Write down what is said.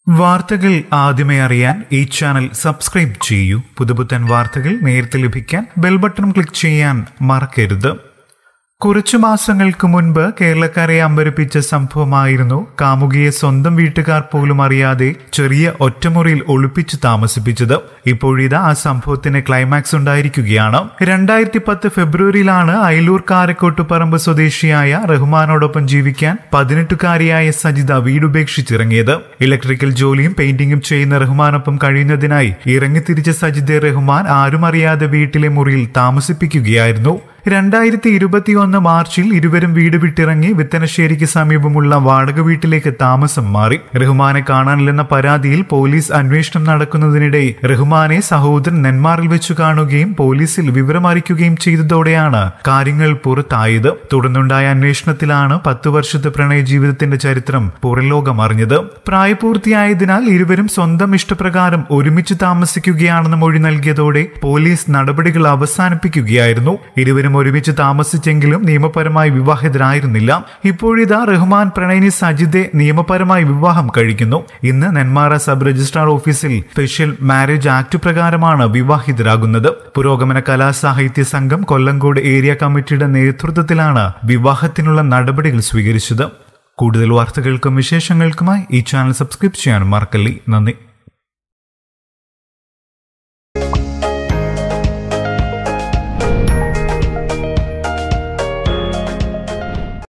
വാർത്തകൾ ആദ്യമേ അറിയാൻ ഈ ചാനൽ സബ്സ്ക്രൈബ് ചെയ്യൂ പുതുപുത്തൻ വാർത്തകൾ നേരത്തെ ലഭിക്കാൻ ബെൽ ബട്ടൺ ക്ലിക്ക് ചെയ്യാൻ മറക്കരുത് കുറച്ചു മാസങ്ങൾക്ക് മുൻപ് കേരളക്കാരെ അമ്പരപ്പിച്ച സംഭവമായിരുന്നു കാമുകിയെ സ്വന്തം വീട്ടുകാർ പോലും അറിയാതെ ചെറിയ ഒറ്റമുറിയിൽ ഒളിപ്പിച്ചു താമസിപ്പിച്ചത് ഇപ്പോഴിതാ ആ സംഭവത്തിന് ക്ലൈമാക്സ് ഉണ്ടായിരിക്കുകയാണ് രണ്ടായിരത്തി പത്ത് ഫെബ്രുവരിയിലാണ് അയലൂർ കാരക്കോട്ടുപറമ്പ് സ്വദേശിയായ റഹ്മാനോടൊപ്പം ജീവിക്കാൻ പതിനെട്ടുകാരിയായ സജിത വീടുപേക്ഷിച്ചിറങ്ങിയത് ഇലക്ട്രിക്കൽ ജോലിയും പെയിന്റിംഗും ചെയ്യുന്ന റഹ്മാനൊപ്പം കഴിയുന്നതിനായി ഇറങ്ങിത്തിരിച്ച സജിദെ റഹ്മാൻ ആരും അറിയാതെ വീട്ടിലെ മുറിയിൽ താമസിപ്പിക്കുകയായിരുന്നു രണ്ടായിരത്തി ഇരുപത്തിയൊന്ന് മാർച്ചിൽ ഇരുവരും വീട് വിട്ടിറങ്ങി വിത്തനശ്ശേരിക്ക് സമീപമുള്ള വാടക വീട്ടിലേക്ക് താമസം മാറി റഹ്മാനെ കാണാനില്ലെന്ന പരാതിയിൽ പോലീസ് അന്വേഷണം നടക്കുന്നതിനിടെ റഹ്മാനെ സഹോദരൻ നെന്മാറിൽ വെച്ചു കാണുകയും പോലീസിൽ വിവരം അറിയിക്കുകയും ചെയ്തതോടെയാണ് കാര്യങ്ങൾ പുറത്തായത് തുടർന്നുണ്ടായ അന്വേഷണത്തിലാണ് പത്തു വർഷത്തെ പ്രണയ ജീവിതത്തിന്റെ ചരിത്രം പുറലോകം അറിഞ്ഞത് പ്രായപൂർത്തിയായതിനാൽ ഇരുവരും സ്വന്തം ഇഷ്ടപ്രകാരം ഒരുമിച്ച് താമസിക്കുകയാണെന്ന് മൊഴി നൽകിയതോടെ പോലീസ് നടപടികൾ അവസാനിപ്പിക്കുകയായിരുന്നു ഇരുവരും ഒരുമിച്ച് താമസിച്ചെങ്കിലും നിയമപരമായി വിവാഹിതരായിരുന്നില്ല ഇപ്പോഴിതാ റഹ്മാൻ പ്രണയിനി സജിദെ നിയമപരമായി വിവാഹം കഴിക്കുന്നു ഇന്ന് നെന്മാറ സബ് രജിസ്ട്രാർ ഓഫീസിൽ സ്പെഷ്യൽ മാരേജ് ആക്ട് പ്രകാരമാണ് വിവാഹിതരാകുന്നത് പുരോഗമന കലാസാഹിത്യ സംഘം കൊല്ലങ്കോട് ഏരിയ കമ്മിറ്റിയുടെ നേതൃത്വത്തിലാണ് വിവാഹത്തിനുള്ള നടപടികൾ സ്വീകരിച്ചത് കൂടുതൽ വാർത്തകൾക്കും വിശേഷങ്ങൾക്കുമായി ഈ ചാനൽ സബ്സ്ക്രൈബ് ചെയ്യാനും മറക്കല്ലേ നന്ദി